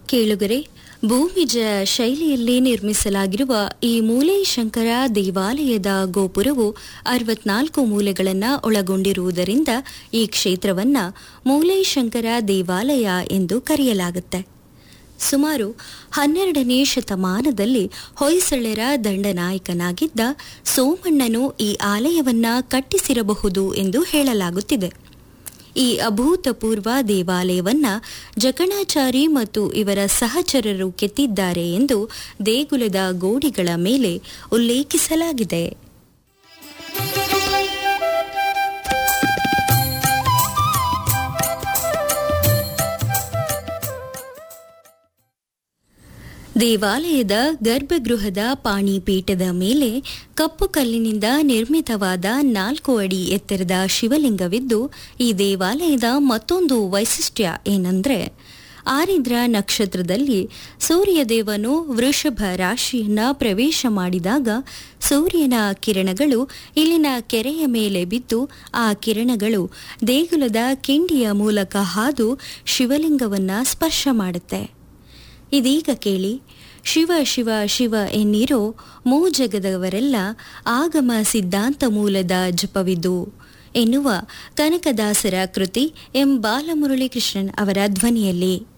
ಕೇಳುಗರೆ ಭೂಮಿಜ ಶೈಲಿಯಲ್ಲಿ ನಿರ್ಮಿಸಲಾಗಿರುವ ಈ ಮೂಲೇಶಂಕರ ದೇವಾಲಯದ ಗೋಪುರವು ಅರವತ್ನಾಲ್ಕು ಮೂಲೆಗಳನ್ನು ಒಳಗೊಂಡಿರುವುದರಿಂದ ಈ ಕ್ಷೇತ್ರವನ್ನ ಮೂಲೇಶಂಕರ ದೇವಾಲಯ ಎಂದು ಕರೆಯಲಾಗುತ್ತೆ ಸುಮಾರು ಹನ್ನೆರಡನೇ ಶತಮಾನದಲ್ಲಿ ಹೊಯ್ಸಳರ ದಂಡನಾಯಕನಾಗಿದ್ದ ಸೋಮಣ್ಣನು ಈ ಆಲಯವನ್ನ ಕಟ್ಟಿಸಿರಬಹುದು ಎಂದು ಹೇಳಲಾಗುತ್ತಿದೆ ಈ ಅಭೂತಪೂರ್ವ ದೇವಾಲಯವನ್ನ ಜಕಣಾಚಾರಿ ಮತ್ತು ಇವರ ಸಹಚರರು ಕೆತ್ತಿದ್ದಾರೆ ಎಂದು ದೇಗುಲದ ಗೋಡಿಗಳ ಮೇಲೆ ಉಲ್ಲೇಖಿಸಲಾಗಿದೆ ದೇವಾಲಯದ ಗರ್ಭಗೃಹದ ಪಾಣಿಪೀಠದ ಮೇಲೆ ಕಪ್ಪು ಕಲ್ಲಿನಿಂದ ನಿರ್ಮಿತವಾದ ನಾಲ್ಕು ಅಡಿ ಎತ್ತರದ ಶಿವಲಿಂಗವಿದ್ದು ಈ ದೇವಾಲಯದ ಮತ್ತೊಂದು ವೈಶಿಷ್ಟ್ಯ ಏನಂದ್ರೆ ಆರಿದ್ರ ನಕ್ಷತ್ರದಲ್ಲಿ ಸೂರ್ಯದೇವನು ವೃಷಭ ರಾಶಿಯನ್ನ ಪ್ರವೇಶ ಮಾಡಿದಾಗ ಸೂರ್ಯನ ಕಿರಣಗಳು ಇಲ್ಲಿನ ಕೆರೆಯ ಮೇಲೆ ಬಿದ್ದು ಆ ಕಿರಣಗಳು ದೇಗುಲದ ಕಿಂಡಿಯ ಮೂಲಕ ಹಾದು ಶಿವಲಿಂಗವನ್ನ ಸ್ಪರ್ಶ ಮಾಡುತ್ತೆ ಇದೀಗ ಕೇಳಿ ಶಿವ ಶಿವ ಶಿವ ಎನ್ನಿರೋ ಮೂಜಗದವರೆಲ್ಲ ಆಗಮ ಸಿದ್ಧಾಂತ ಮೂಲದ ಜಪವಿದು ಎನ್ನುವ ಕನಕದಾಸರ ಕೃತಿ ಎಂ ಬಾಲಮುರಳಿ ಕೃಷ್ಣನ್ ಅವರ ಧ್ವನಿಯಲ್ಲಿ